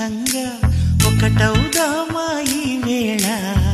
స్నేహంగా ఒకటవుదామా ఈ వేళ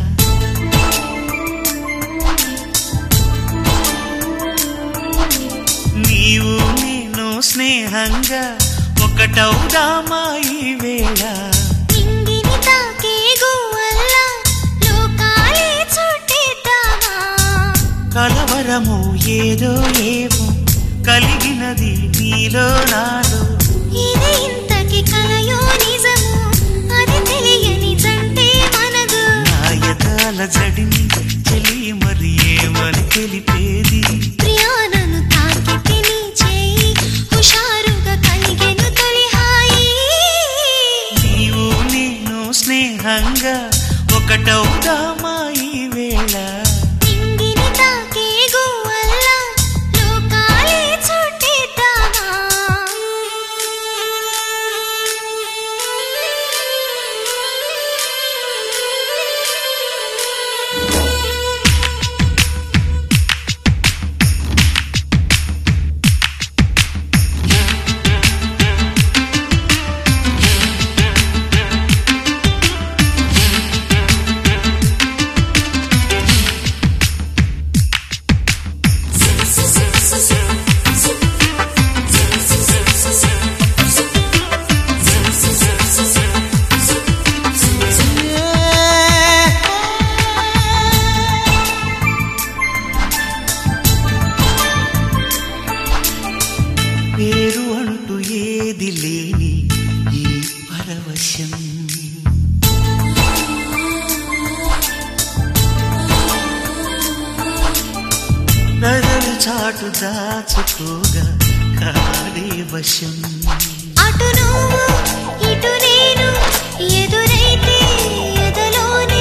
నీవు నేను స్నేహంగా ఒకటవుదామా ఈ వేళ నింగిని తాకే గువ్వల్ల లోకాలే చుట్టేద్దామా కలవరము ఏదో ఏమో కలిగినది నీలో నాలో ఇది ఇంతకి కలయో నిజమో అది తెలియని జంటే మనదు నాయదాల జడిని చెలి మరి ఏమని తెలిపేది ప్రియానను తాకితే నీ చేయి హుషారుగా కలిగెను తొలి హాయి నీవు నేను స్నేహంగా ఒకటవుదామా ఈ వేళ నింగిని తాకే గువ్వల్ల లోకాలే చుట్టేద్దామా పేరు అంటూ ఏది లేని ఈ పరవశం నగలు చాటు దాచుకోగా కాడే వశం అటు నువ్వు ఇటు నేను ఎదురైతే ఎదలోనే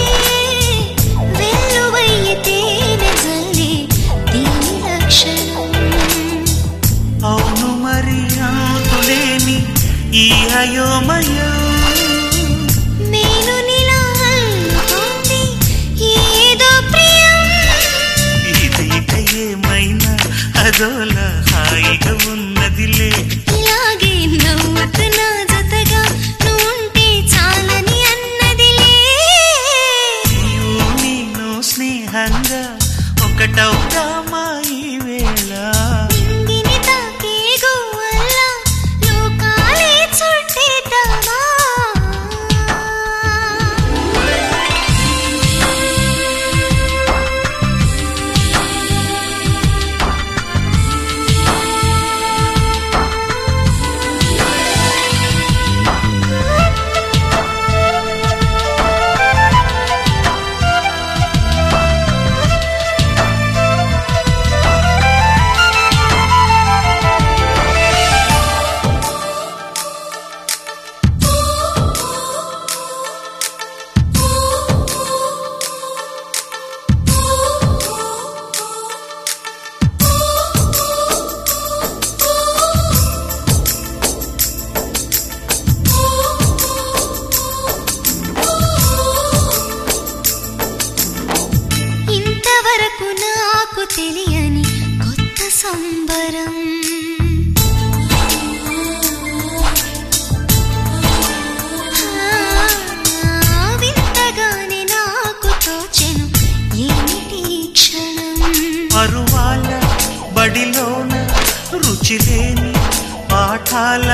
వెల్లువయ్యితేనే జల్లి దీని లక్షణం అవును మరి అంతులేని ఈ అయోమయం నేను నిలా అల్లుతోంది ఏదో ప్రియం ఇది ఇక ఏమైనా అదోలా హాయిగా ఉన్నదిలే ఇలాగే నవ్వుతున్నా జతగా నువ్వుంటే చాలని అన్నదిలే నీవు నేను స్నేహంగా ఒకటవుదామా ఈ వేళ నింగిని తాకే గువ్వల్ల లోకాలే చుట్టేద్దామా ఇంతవరకు నాకు తెలియని కొత్త సంబరం ఆ, వింతగానే నాకు తోచెను ఏమిటి ఈ క్షణం పరువాల బడిలోన రుచిలేని పాఠాల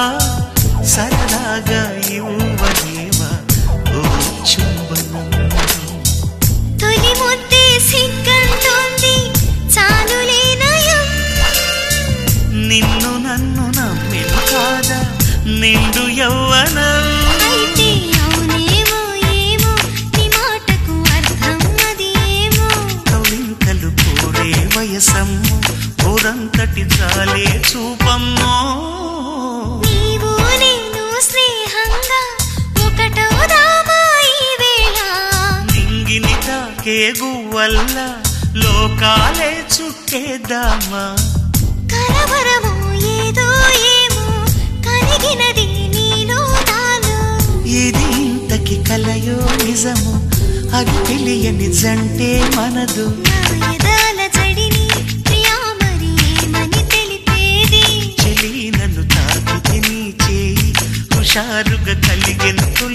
సరదాగా ఇవ్వలేవా ఓ చుంబనం తొలి ముద్దే సిగ్గంటోంది చాలులే నయం నిన్ను నన్ను నమ్మిను కాదా నిండు యవ్వనం అయితే అవునేమో ఏమో నీ మాటకు అర్థం అది ఏమో కవింతలు కోరే వయసమ్ము ఊరంతటి జాలే చూపమ్మో నీవు నేను స్నేహంగా ఒకటవుదామా ఈ వేళ నింగిని తాకే గువ్వల్ల లోకాలే చుట్టేద్దామా కలవరము ఏదో ఏమో కలిగినది నీలో నాలో ఇది ఇంతకి కలయో నిజము అది తెలియని జంటే మనదు నా ఎదాల జడిని ప్రియా మరి ఏమని తెలిపేది చెలి నన్ను తాకితే నీ చేయి హుషారుగా కలిగెను